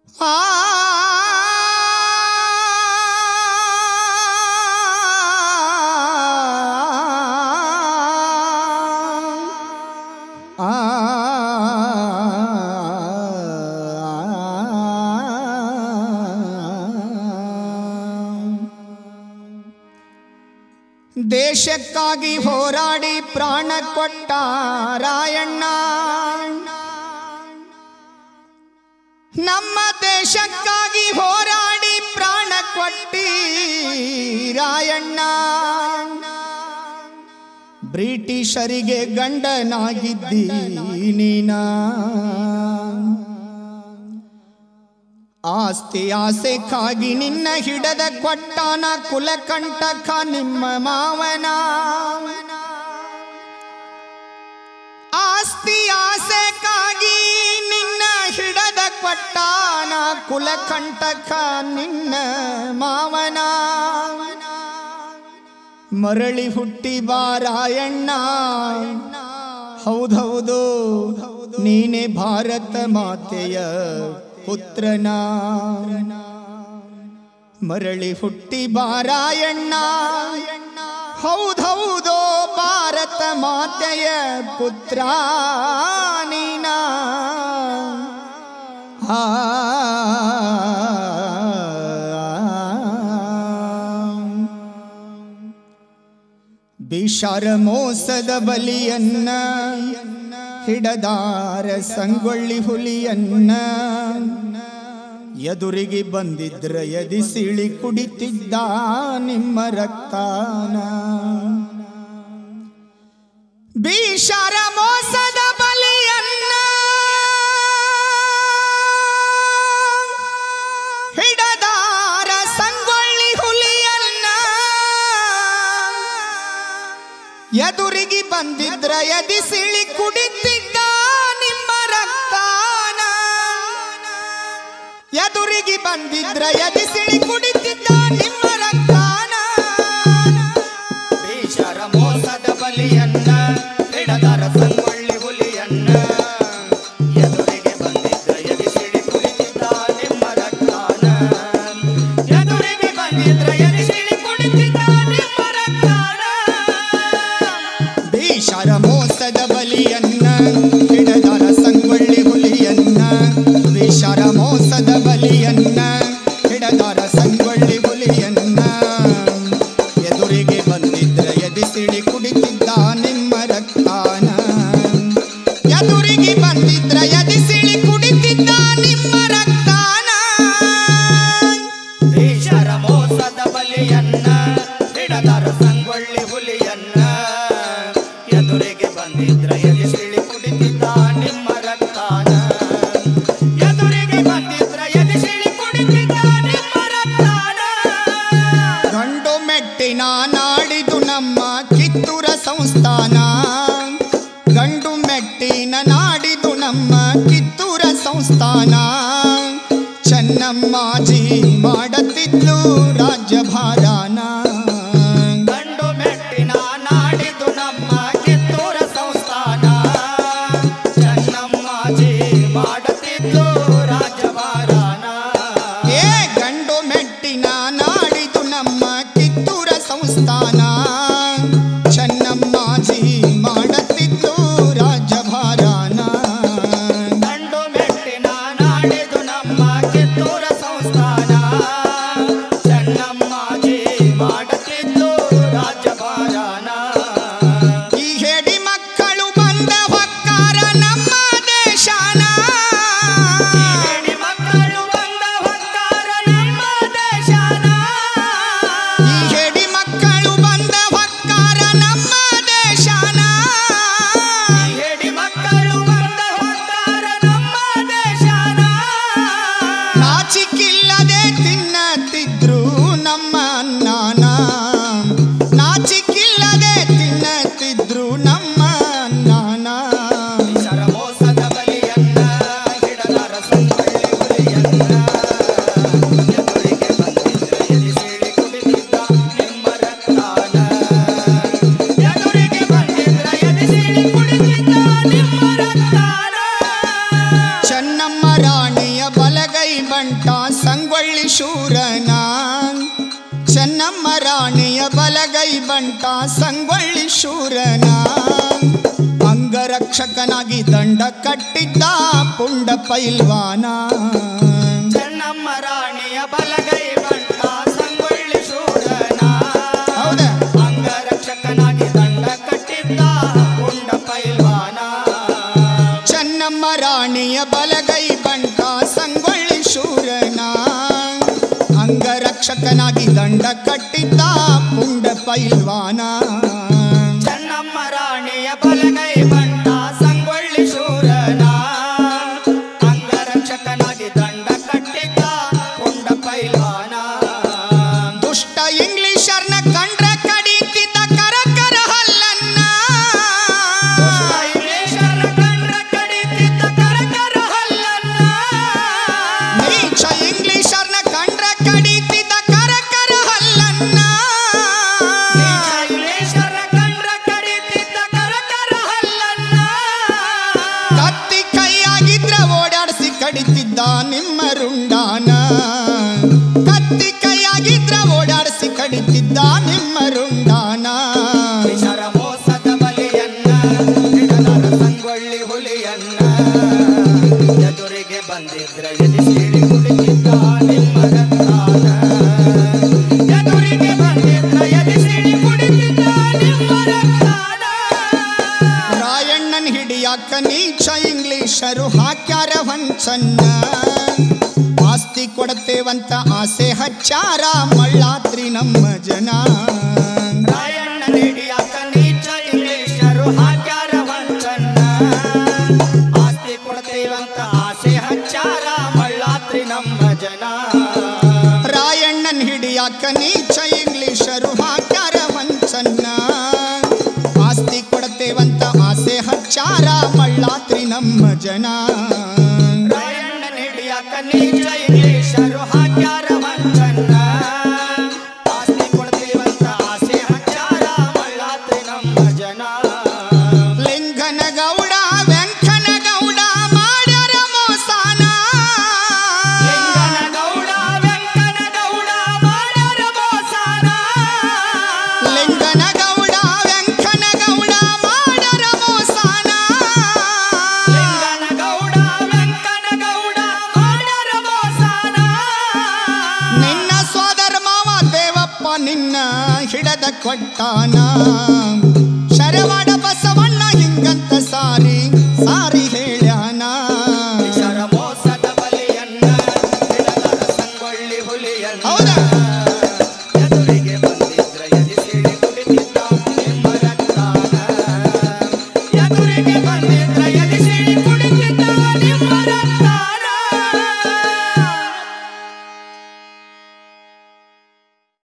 ದೇಶಕ್ಕಾಗಿ ಹೋರಾಡಿ ಪ್ರಾಣ ಕೊಟ್ಟ ರಾಯಣ್ಣ ನಮ್ಮ ದೇಶಕ್ಕಾಗಿ ಹೋರಾಡಿ ಪ್ರಾಣ ಕೊಟ್ಟಿ ರಾಯಣ್ಣ ಬ್ರಿಟಿಷರಿಗೆ ಗಂಡನಾಗಿದ್ದಿ ನೀನ ಆಸ್ತಿ ಆಸೆಕ್ಕಾಗಿ ನಿನ್ನ ಹಿಡದ ಕೊಟ್ಟಾನ ಕುಲಕಂಟಕ ನಿಮ್ಮ ಮಾವನ ಆಸ್ತಿ ಆಸೆಕ್ಕಾಗಿ ನಿನ್ನ ಹಿಡದ ಕೊಟ್ಟಾನ ಕುಲಕಂಟಕ ನಿನ್ನ ಮಾವನ ಮರಳಿ ಹುಟ್ಟಿ ಬಾರಾಯಣ್ಣ ಹೌದೌದು ನೀನೆ ಭಾರತ ಮಾತೆಯ ಪುತ್ರನ ಮರಳಿ ಹುಟ್ಟಿ ಬಾರಾಯಣ್ಣ ಹೌದೌದೋ ಭಾರತ ಮಾತೆಯ ಪುತ್ರ ನೀನ ಆ ಬಿಷಾರ ಮೋಸದ ಬಲಿಯನ್ನ ಹಿಡದಾರ ಸಂಗೊಳ್ಳಿ ಹುಲಿಯನ್ನ ಎದುರಿಗೆ ಬಂದಿದ್ರ ಎದಿ ಸಿಳಿ ಕುಡಿತಿದ್ದ ನಿಮ್ಮ ರಕ್ತಾನ ಬಿಷಾರ ಮೋಸದ ಬಲಿಯನ್ನ ಹಿಡದಾರ ಸಂಗೊಳ್ಳಿ ಹುಲಿಯನ್ನ ಎದುರಿಗೆ ಬಂದಿದ್ರ ಎದಿ ಸಿಳಿ ಕುಡಿತಿದ್ದ ನಿಮ್ಮ ರಕ್ತಾನ ಎದುರಿಗೆ ಬಂದಿದ್ರ ಎದಿ ಸಿಳಿ ಕುಡಿತಿದ್ದ ನಿಮ್ಮ ರಕ್ತಾನ ಬೇಷರ ಮೋಸದ ಬಲಿಯನ್ನ ಹಿಡದರ ಸಂಗೊಳ್ಳಿ ಹುಲಿಯನ್ನ ಎದುರಿಗೆ ಬಂದಿದ್ದ ಎದಿ ಸಿಡಿ ಕುಡಿತಿದ್ದ ನಿಮ್ಮ ರಕ್ತಾನ ಎದುರಿಗೆ ಬಂದಿದ್ರ ಎದಿ ಸಿಡಿ ಕುಡಿತಿದ್ದ ನಿಮ್ಮ ರಕ್ತಾನ ಬೇಷರ ಮೋಸದ ಬಲಿಯನ್ನ ಹಿಡದಾರ ಸಂಗೊಳ್ಳಿ ಹುಲಿಯನ್ನ ಬೇಷರ ಮೋಸದ ಬಲಿಯನ್ನ ಹಿಡದಾರ ಸಂಗೊಳ್ಳಿ ಹುಲಿಯನ್ನ ಎದುರಿಗೆ ಬಂದಿದ್ರ ಎದಿ ಸಿಳಿ ಕುಡಿತಿದ್ದ ನಿಮ್ಮ ರಕ್ತಾನ ಎದುರಿಗೆ ಬಂದಿದ್ರ ಎದಿ ಸಿಳಿ ಕುಡಿತಿದ್ದ ನಿಮ್ಮ ರಕ್ತಾನ ಬೇಷರ ಮೋಸದ ಬಲಿಯನ್ನ ಹಿಡದರ ಸಂಗೊಳ್ಳಿ ಹುಲಿಯನ್ನ ಎದುರಿಗೆ ಬಂದಿದ್ರ ಎದಿ ಸಿಳಿ ಕುಡಿತಿದ್ದ ನಿಮ್ಮ ರಕ್ತಾನ ಎದುರಿಗೆ ಬಂದಿದ್ರ ಎದಿ ಸಿಳಿ ಕುಡಿತಿದ್ದ ನಿಮ್ಮ ರಕ್ತಾನ ಗಂಡು ಮೆಟ್ಟಿನ ನಾಡಿದು ನಮ್ಮ ಕಿತ್ತೂರ ಸಂಸ್ಥಾನ ಗಂಡು ಮೆಟ್ಟಿನ ನಾಡಿದು ನಮ್ಮ ಕಿತ್ತೂರ ಸಂಸ್ಥಾನ ಚೆನ್ನಮ್ಮಾಜಿ ಮಾಡತಿದ್ಲು ರಾಜ್ಯಭಾರಾನ ಗಂಡು ಮೆಟ್ಟಿನ ನಾಡಿದು ನಮ್ಮ ಕಿತ್ತೂರ ಸಂಸ್ಥಾನ ಚೆನ್ನಮ್ಮಾಜಿ ಮಾಡುತ್ತಿದ್ದು ರಾಜಭಾರಾನ ಏ ಗಂಡು ಮೆಟ್ಟಿನ ನಾಡಿದು ನಮ್ಮ ಕಿತ್ತೂರ ಸಂಸ್ಥಾನ ಚೆನ್ನಮ್ಮಾಜಿ ಮಾಡತಿದ್ಲು ರಾಜ್ಯಭಾರಾನ ಗಂಡು ಮೆಟ್ಟಿನ ನಾಡಿದು ನಮ್ಮ ಕಿತ್ತೂರ ಸಂಸ್ಥಾನ ಚೆನ್ನಮ್ಮಾಜಿ ಮಾಡುತ್ತಿದ್ದು ರಾಜಭಾರಾನ ಈ ಹೇಡಿ ಮಕ್ಕಳು ಬಂದ ಹೊಕ್ಕಾರ ನಮ್ಮ ದೇಶಾನ ಹೇಳಿ ಮಕ್ಕಳು ಬಂದ ಹೊಕ್ಕಾರ ನಮ್ಮ ದೇಶಾನ ಈ ಹೇಡಿ ಮಕ್ಕಳು ಬಂದ ಹೊಕ್ಕಾರ ನಮ್ಮ ದೇಶಾನ ಹೇಳಿ ಮಕ್ಕಳು ಬಂದ ಹೊಕ್ಕಾರ ನಮ್ಮ ದೇಶಾನ ನಾಚಿಕಿಲ್ಲದೆ ತಿನ್ನತಿದ್ರು ನಮ್ಮ ಅನ್ನಾನ ನಾಚಿಕಿಲ್ಲದೆ ತಿನ್ನತಿದ್ರು ನಮ್ಮ ಅನ್ನಾನ ಶರಮೋಸದ ಬಲಿಯನ್ನ ಹಿಡದಾರ ಸಂಗೊಳ್ಳಿ ಹುಲಿಯನ್ನ ಎದುರಿಗೆ ಬಂದಿದ್ದ ಎದಿ ಸೀಳಿ ಕುಡಿದಿದ್ದ ನಿಮ್ಮ ರಕ್ತಾನ ಎದುರಿಗೆ ಬಂದಿದ್ರ ಎದಿ ಸೀಳಿ ಕುಡಿದಿದ್ದ ನಿಮ್ಮ ರಕ್ತಾನ ಚೆನ್ನಮ್ಮ ರಾಣಿಯ ಬಲ ಬಲಗೈ ಬಂಟ ಸಂಗೊಳ್ಳಿ ಶೂರನ ಚೆನ್ನಮ್ಮ ರಾಣಿಯ ಬಲಗೈ ಬಂಟ ಸಂಗೊಳ್ಳಿ ಶೂರನ ಅಂಗರಕ್ಷಕನಾಗಿ ದಂಡ ಕಟ್ಟಿದ್ದ ಪುಂಡ ಪೈಲ್ವಾನ ಚೆನ್ನಮ್ಮ ರಾಣಿಯ ಬಲಗೈ ಬಂಟ ಸಂಗೊಳ್ಳಿ ಶೂರನ ಹೌದಾ ಅಂಗರಕ್ಷಕನಾಗಿ ದಂಡ ಕಟ್ಟಿದ್ದ ಪುಂಡ ಪೈಲ್ವಾನ ಚೆನ್ನಮ್ಮ ರಾಣಿಯ ಬಲಗೈ ಬಂಟ ಸಂಗೊಳ್ಳಿ ಶೂರನ ಅಂಗರಕ್ಷಕನಾಗಿ ದಂಡ ಕಟ್ಟಿದ್ದ ಪುಂಡ ಪೈಲ್ವಾನ ಚೆನ್ನಮ್ಮ ರಾಣಿಯ ಬಲಗೈ ಬಂಟ ಸಂಗೊಳ್ಳಿ ಶೂರನ ಅಂಗರಕ್ಷಕನಾಗಿ ದಂಡ ಕಟ್ಟಿದ್ದ ಪುಂಡ ಪೈಲ್ವಾನ ದುಷ್ಟ ಇಂಗ್ಲಿಷರ್ನ ಕಂಡ್ರ ಕಡಿತಿದ್ದ ಕರಕರ ಹಲ್ಲನ್ನ ಇಂಗ್ಲಿಷರ ಕಂಡ್ರ ಕಡಿತಿದ್ದ ಕರಕರ ಹಲ್ಲನ್ನ ನೀಚ ಇಂಗ್ಲಿಷರ್ನ ಕಂಡ್ರ ಕಡಿತಿದ್ದ ಕರಕರ ಹಲ್ಲನ್ನ ಇಂಗ್ಲಿಷರ ಕಂಡ್ರ ಕಡಿತಿದ್ದ ಕರಕರ ಹಲ್ಲನ್ನ ಕತ್ತಿ ಕೈಯಾಗಿದ್ರ ಓಡಾಡಿಸಿ ಕಡಿತಿದ್ದ ನಿಮ್ಮ ರುಂಡಾನ ಕತ್ತಿ ಕೈಯಾಗಿದ್ರ ಓಡಾಡಿಸಿ ಕಡಿತಿದ್ದ ನಿಮ್ಮ ರುಂಡಾನ ವಿಷರ ಮೋಸದ ಬಲಿಯನ್ನ ಹಿಡದರ ಸಂಗೊಳ್ಳಿ ಹುಲಿಯನ್ನ ಎದುರಿಗೆ ಬಂದಿದ್ರ ಎದಿಸಿಡಿ ಕುಡಿತಿದ್ದ ನಿಮ್ಮ ರಕ್ತಾನ ಎದುರಿಗೆ ಬಂದಿದ್ರ ಎದಿಸಿಡಿ ಕುಡಿತಿದ್ದ ನಿಮ್ಮ ರಕ್ತಾನ ರಾಯಣ್ಣನ್ ಹಿಡಿಯಾಕ ನೀಚ ಇಂಗ್ಲಿಷರು ಹಾಕ್ಯಾರ ವಂಚನ್ನ ಆಸ್ತಿ ಕೊಡ್ತೇವಂತ ಆಸೆ ಹಚ್ಚಾರ ಮಳ್ಳಾತ್ರಿ ನಮ್ಮ ಜನ ರಾಯಣ್ಣ ನೀಡಿಯಾಕ ನೀಚ ಇಂಗ್ಲಿಷರು ಹಾಕ್ಯಾರ ವಂಚನ್ನ ಆಸ್ತಿ ಕೊಡ್ತೇವಂತ ಆಸೆ ಹಚ್ಚಾರ ಮಳ್ಳಾತ್ರಿ ನಮ್ಮ ಜನ ರಾಯಣ್ಣನ್ ಹಿಡಿಯಾಕ ನೀಚ ಇಂಗ್ಲಿಷರು ಹಾಕ್ಯಾರ ವಂಚನ್ನ ಆಸ್ತಿ ಕೊಡ್ತೇವಂತ ಆಸೆ ಹಚ್ಚಾರ ಮಳ್ಳಾತ್ರಿ ನಮ್ಮ ಜನ ರಾಯಣ್ಣ ನೀಡಿಯಾಕ ನೀಚ ಇಂಗ್ಲಿಷರು ಹಾಕ್ಯಾರ ವಂಚನ್ನ ಆಸ್ತಿ ಕೊಡ್ತೇವಂತ ಆಸೆ ಹಚ್ಚಾರ ಮಳ್ಳಾತ್ರಿ ನಮ್ಮ ಜನ ಲಿಂಗನ ಗೌಡ ವೆಂಕನ ಗೌಡ ಮಾಡ್ಯಾರ ಮೋಸಾನ ಲಿಂಗನ ಗೌಡ ವೆಂಕನ ಗೌಡ ಮಾಡ್ಯಾರ ಮೋಸಾನ ಲಿಂಗನ ಗೌಡ ವೆಂಕನ ಗೌಡ ಮಾಡ್ಯಾರ ಮೋಸಾನ ಲಿಂಗನ ಗೌಡ ವೆಂಕನ ಗೌಡ ಮಾಡ್ಯಾರ ಮೋಸಾನ ನಿನ್ನ ಸೋದರ ಮಾವ ದೇವಪ್ಪ ನಿನ್ನ ಹಿಡದ ಕೊಟ್ಟಾನ ಶರವಾಡ ಬಸವಣ್ಣ ಹಿಂಗಂತ ಸಾರಿ ಸಾರಿ ಹೇಳ್ಯಾನ ವಿಷರ ಮೋಸದ ಬಲಿಯನ್ನ ಹಿಡದರ ಸಂಗೊಳ್ಳಿ ಹುಲಿಯನ್ನ ಹೌದಾ